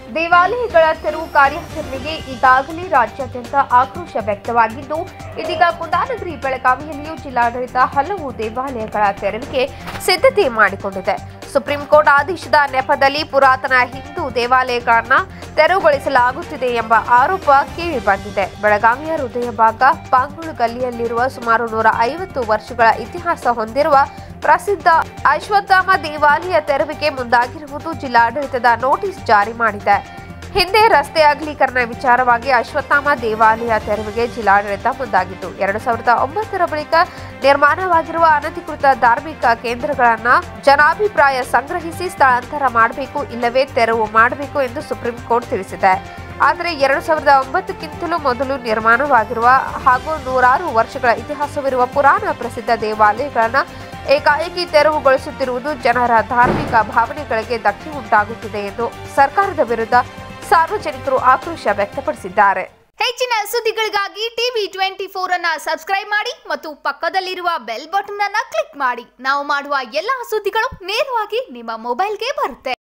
ದೇವಾಲಯಗಳ ತೆರವು ಕಾರ್ಯಾಚರಣೆಗೆ ಈಗಾಗಲೇ ರಾಜ್ಯಾದ್ಯಂತ ಆಕ್ರೋಶ ವ್ಯಕ್ತವಾಗಿದ್ದು ಇದೀಗ ಕುಂದಾನಗರಿ ಬೆಳಗಾವಿಯಲ್ಲಿಯೂ ಜಿಲ್ಲಾಡಳಿತ ಹಲವು ದೇವಾಲಯಗಳ ತೆರವಿಗೆ ಸಿದ್ಧತೆ ಮಾಡಿಕೊಂಡಿದೆ ಸುಪ್ರೀಂ ಕೋರ್ಟ್ ಆದೇಶದ ನೆಪದಲ್ಲಿ ಪುರಾತನ ಹಿಂದೂ ದೇವಾಲಯಗಳನ್ನ ತೆರವುಗೊಳಿಸಲಾಗುತ್ತಿದೆ ಎಂಬ ಆರೋಪ ಕೇಳಿ ಬಂದಿದೆ ಬೆಳಗಾವಿಯ ಹೃದಯ ಭಾಗ ಪಾಂಗುಳು ಗಲ್ಲಿಯಲ್ಲಿರುವ ಸುಮಾರು ನೂರ ಐವತ್ತು ವರ್ಷಗಳ ಇತಿಹಾಸ ಹೊಂದಿರುವ ಪ್ರಸಿದ್ಧ ಅಶ್ವತ್ಥಾಮ ದೇವಾಲಯ ತೆರವಿಗೆ ಮುಂದಾಗಿರುವುದು ಜಿಲ್ಲಾಡಳಿತದ ನೋಟಿಸ್ ಜಾರಿ ಮಾಡಿದೆ ಹಿಂದೆ ರಸ್ತೆ ಅಗಲೀಕರಣ ವಿಚಾರವಾಗಿ ಅಶ್ವತ್ಥಾಮ ದೇವಾಲಯ ತೆರವಿಗೆ ಜಿಲ್ಲಾಡಳಿತ ಮುಂದಾಗಿತ್ತು ಎರಡು ಸಾವಿರದ ಒಂಬತ್ತರ ಬಳಿಕ ನಿರ್ಮಾಣವಾಗಿರುವ ಅನಧಿಕೃತ ಧಾರ್ಮಿಕ ಕೇಂದ್ರಗಳನ್ನ ಜನಾಭಿಪ್ರಾಯ ಸಂಗ್ರಹಿಸಿ ಸ್ಥಳಾಂತರ ಮಾಡಬೇಕು ಇಲ್ಲವೇ ತೆರವು ಮಾಡಬೇಕು ಎಂದು ಸುಪ್ರೀಂ ಕೋರ್ಟ್ ತಿಳಿಸಿದೆ ಆದರೆ ಎರಡು ಸಾವಿರದ ಒಂಬತ್ತಕ್ಕಿಂತಲೂ ಮೊದಲು ನಿರ್ಮಾಣವಾಗಿರುವ ಹಾಗೂ ನೂರಾರು ವರ್ಷಗಳ ಇತಿಹಾಸವಿರುವ ಪುರಾಣ ಪ್ರಸಿದ್ಧ ದೇವಾಲಯಗಳನ್ನ ಏಕಾಏಕಿ ತೆರವುಗೊಳಿಸುತ್ತಿರುವುದು ಜನರ ಧಾರ್ಮಿಕ ಭಾವನೆಗಳಿಗೆ ಧಕ್ಕೆ ಉಂಟಾಗುತ್ತಿದೆ ಎಂದು ಸರ್ಕಾರದ ವಿರುದ್ಧ ಸಾರ್ವಜನಿಕರು ಆಕ್ರೋಶ ವ್ಯಕ್ತಪಡಿಸಿದ್ದಾರೆ ಹೆಚ್ಚಿನ ಸುದ್ದಿಗಳಿಗಾಗಿ ಟಿವಿ ಟ್ವೆಂಟಿ ಫೋರ್ ಅನ್ನ ಸಬ್ಸ್ಕ್ರೈಬ್ ಮಾಡಿ ಮತ್ತು ಪಕ್ಕದಲ್ಲಿರುವ ಬೆಲ್ ಬಟನ್ ಅನ್ನ ಕ್ಲಿಕ್ ಮಾಡಿ ನಾವು ಮಾಡುವ ಎಲ್ಲಾ ಸುದ್ದಿಗಳು ನೇರವಾಗಿ ನಿಮ್ಮ ಮೊಬೈಲ್ಗೆ ಬರುತ್ತೆ